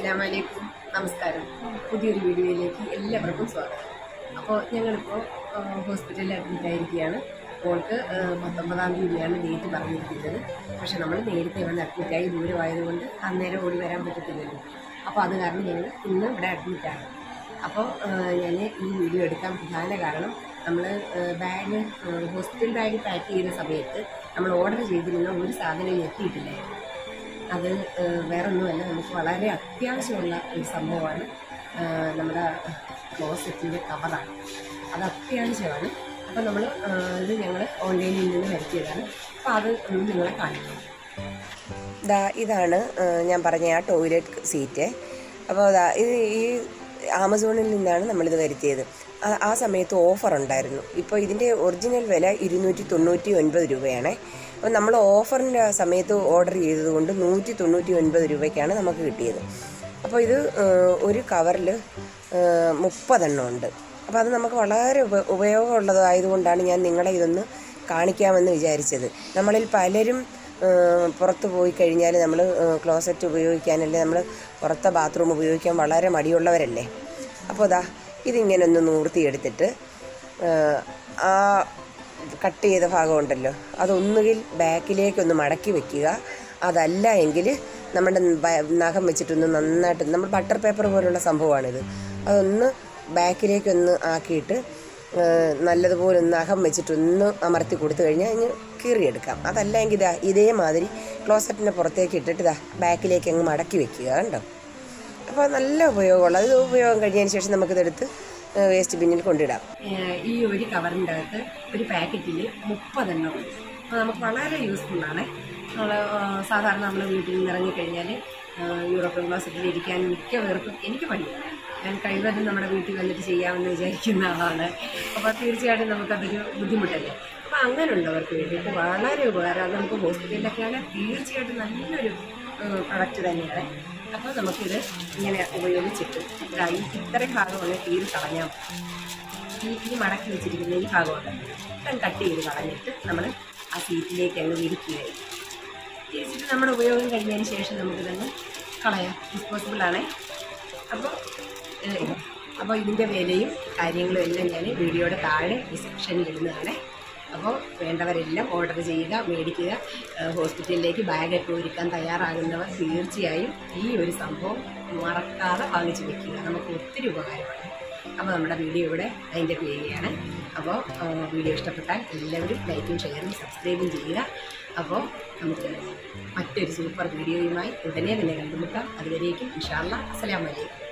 അസ്സലാമലൈക്കും നമസ്കാരം പുതിയൊരു വീഡിയോയിലേക്ക് എല്ലാവർക്കും സ്വാഗതം അപ്പോൾ ഞങ്ങളിപ്പോൾ ഹോസ്പിറ്റലിൽ അഡ്മിറ്റ് ആയിരിക്കുകയാണ് മോൾക്ക് ആ, പത്തൊമ്പതാം തീയതിയാണ് ഡേറ്റ് പറഞ്ഞിരിക്കുന്നത് പക്ഷെ നമ്മൾ നേരത്തെ വന്ന് അഡ്മിറ്റായി ദൂരമായതുകൊണ്ട് അന്നേരം ഓടി വരാൻ പറ്റത്തില്ലല്ലോ അപ്പോൾ അത് കാരണം ഞങ്ങൾ ഇന്ന് ഇവിടെ അഡ്മിറ്റാണ് അപ്പോൾ ഞാൻ ഈ വീഡിയോ എടുക്കാൻ പ്രധാന കാരണം നമ്മൾ ബാഗ് ഹോസ്പിറ്റൽ ബാഗ് പാക്ക് ചെയ്യുന്ന സമയത്ത് നമ്മൾ ഓർഡർ ചെയ്തിരുന്ന ഒരു സാധനം എത്തിയിട്ടില്ലായിരുന്നു അത് ഏഹ്, വേറൊന്നുമല്ല നമുക്ക് വളരെ അത്യാവശ്യമുള്ള ഒരു സംഭവമാണ് ഏഹ്, നമ്മുടെ ക്ലോസറ്റിൻ്റെ കവറാണ് അത് അത്യാവശ്യമാണ് അപ്പോൾ നമ്മൾ ഇത് ഞങ്ങൾ ഓൺലൈനിൽ നിന്ന് വരുത്തിയതാണ് അപ്പോൾ അത് ഒന്ന് നിങ്ങളെ കാണിക്കാം ദാ ഇതാണ് ആ, ഞാൻ പറഞ്ഞ ആ ടോയ്ലറ്റ് സീറ്റ് അപ്പോൾ ദാ ഇത് ഈ ആമസോണിൽ നിന്നാണ് നമ്മളിത് വരുത്തിയത് ആ- ആ സമയത്ത് ഓഫർ ഉണ്ടായിരുന്നു ഇപ്പോൾ ഇതിൻ്റെ ഒറിജിനൽ വില ഇരുന്നൂറ്റി തൊണ്ണൂറ്റി ഒൻപത് രൂപയാണ് അപ്പോൾ നമ്മൾ ഓഫറിൻ്റെ സമയത്ത് ഓർഡർ ചെയ്തതുകൊണ്ട് നൂറ്റി തൊണ്ണൂറ്റി ഒൻപത് രൂപയ്ക്കാണ് നമുക്ക് കിട്ടിയത് അപ്പോൾ ഇത് ആ, ഒരു കവറിൽ മുപ്പതെണ്ണം ഉണ്ട് അപ്പോൾ അത് നമുക്ക് വളരെ ഉപ ഉപയോഗമുള്ളതായതുകൊണ്ടാണ് ഞാൻ നിങ്ങളെ ഇതൊന്ന് കാണിക്കാമെന്ന് വിചാരിച്ചത് നമ്മളിൽ പലരും ഏഹ് പുറത്ത് പോയി കഴിഞ്ഞാൽ നമ്മൾ ക്ലോസറ്റ് ഉപയോഗിക്കാനല്ലേ നമ്മൾ പുറത്തെ ബാത്റൂം ഉപയോഗിക്കാൻ വളരെ മടിയുള്ളവരല്ലേ അപ്പോൾ ഇതാ ഇതിങ്ങനെ ഒന്ന് നൂർത്തിയെടുത്തിട്ട് ഏഹ് ആ കട്ട് ചെയ്ത ഭാഗമുണ്ടല്ലോ അതൊന്നുകിൽ ബാക്കിലേക്കൊന്ന് മടക്കി വെക്കുക അതല്ല എങ്കിൽ നമ്മുടെ ബ- നഖം വെച്ചിട്ടൊന്ന് നന്നായിട്ട് നമ്മൾ ബട്ടർ പേപ്പർ പോലുള്ള സംഭവമാണിത് അതൊന്ന് ബാക്കിലേക്കൊന്ന് ആക്കിയിട്ട് ഏഹ് നല്ലതുപോലെ ഒന്ന് നഖം വെച്ചിട്ടൊന്ന് അമർത്തി കൊടുത്തു കഴിഞ്ഞാൽ അതിന് കീറിയെടുക്കാം അതല്ല എങ്കിൽ ഇതാ ഇതേമാതിരി ക്ലോസറ്റിൻ്റെ പുറത്തേക്ക് ഇട്ടിട്ട് ഇതാ ബാക്കിലേക്ക് അങ്ങ് മടക്കി വെക്കുക കണ്ടോ അപ്പോൾ നല്ല ഉപയോഗമുള്ള ഇത് ഉപയോഗം കഴിഞ്ഞതിന് ശേഷം നമുക്കിതെടുത്ത് വേസ്റ്റ് ബിന്നിൽ കൊണ്ടിടാം ഏഹ്, ഈ ഒരു കവറിൻ്റെ അകത്ത് ഒരു പാക്കറ്റിൽ മുപ്പതെണ്ണം ഉണ്ട് അപ്പോൾ നമുക്ക് വളരെ യൂസ്ഫുള്ളാണ് നമ്മൾ സാധാരണ നമ്മൾ വീട്ടിൽ നിന്ന് ഇറങ്ങിക്കഴിഞ്ഞാൽ യൂറോപ്യൻ ക്ലാസ്സിൽ ഇരിക്കാൻ മിക്ക പേർക്കും എനിക്ക് പണിയാണ് ഞാൻ കഴിവതും നമ്മുടെ വീട്ടിൽ വന്നിട്ട് ചെയ്യാമെന്ന് വിചാരിക്കുന്ന ആളാണ് അപ്പോൾ തീർച്ചയായിട്ടും നമുക്കതൊരു ബുദ്ധിമുട്ടല്ലേ അപ്പോൾ അങ്ങനെയുള്ളവർക്ക് വേണ്ടിയിട്ട് വളരെ ഉപകാരം അത് നമുക്ക് ഹോസ്പിറ്റലിലൊക്കെയാണ് തീർച്ചയായിട്ടും നല്ലൊരു പ്രൊഡക്റ്റ് തന്നെയാണ് അപ്പോൾ നമുക്കിത് ഇങ്ങനെ ഉപയോഗിച്ചിട്ട് ഇതാ ഈ ഇത്രയും ഭാഗമാണ് തീരെ കളഞ്ഞാൽ മതി ഈ ഈ മടക്കി വെച്ചിരിക്കുന്ന ഈ ഭാഗമുണ്ട് ഇതും കട്ട് ചെയ്ത് കളഞ്ഞിട്ട് നമ്മൾ ആ സീറ്റിലേക്ക് അങ്ങ് വിരിക്കുകയായി തിരിച്ചിട്ട് നമ്മുടെ ഉപയോഗം കഴിഞ്ഞതിന് ശേഷം നമുക്കിതങ്ങ് കളയാം ഡിസ്പോസിബിൾ ആണേ അപ്പോൾ ഏഹ്, അപ്പോൾ ഇതിൻ്റെ വിലയും കാര്യങ്ങളും എല്ലാം ഞാൻ വീഡിയോയുടെ താഴെ ഡിസ്ക്രിപ്ഷനിൽ ഇടുന്നതാണ് അപ്പോൾ വേണ്ടവരെല്ലാം ഓർഡർ ചെയ്യുക മേടിക്കുക ഏഹ്, ഹോസ്പിറ്റലിലേക്ക് ബാഗൊക്കെ ഒരുക്കാൻ തയ്യാറാകുന്നവർ തീർച്ചയായും ഈ ഒരു സംഭവം മറക്കാതെ വാങ്ങിച്ചു വെക്കുക നമുക്ക് ഒത്തിരി ഉപകാരമാണ് അപ്പോൾ നമ്മുടെ വീഡിയോ ഇവിടെ അതിൻ്റെ ചെയ്യുകയാണ് അപ്പോൾ വീഡിയോ ഇഷ്ടപ്പെട്ടാൽ എല്ലാവരും ലൈക്കും ഷെയറും സബ്സ്ക്രൈബും ചെയ്യുക അപ്പോൾ നമുക്ക് മറ്റൊരു സൂപ്പർ വീഡിയോയുമായി ഉടനെ തന്നെ കണ്ടുമുട്ടാം അതുവരേക്കും ഇൻഷാല്ല അസ്സലാമലൈക്കും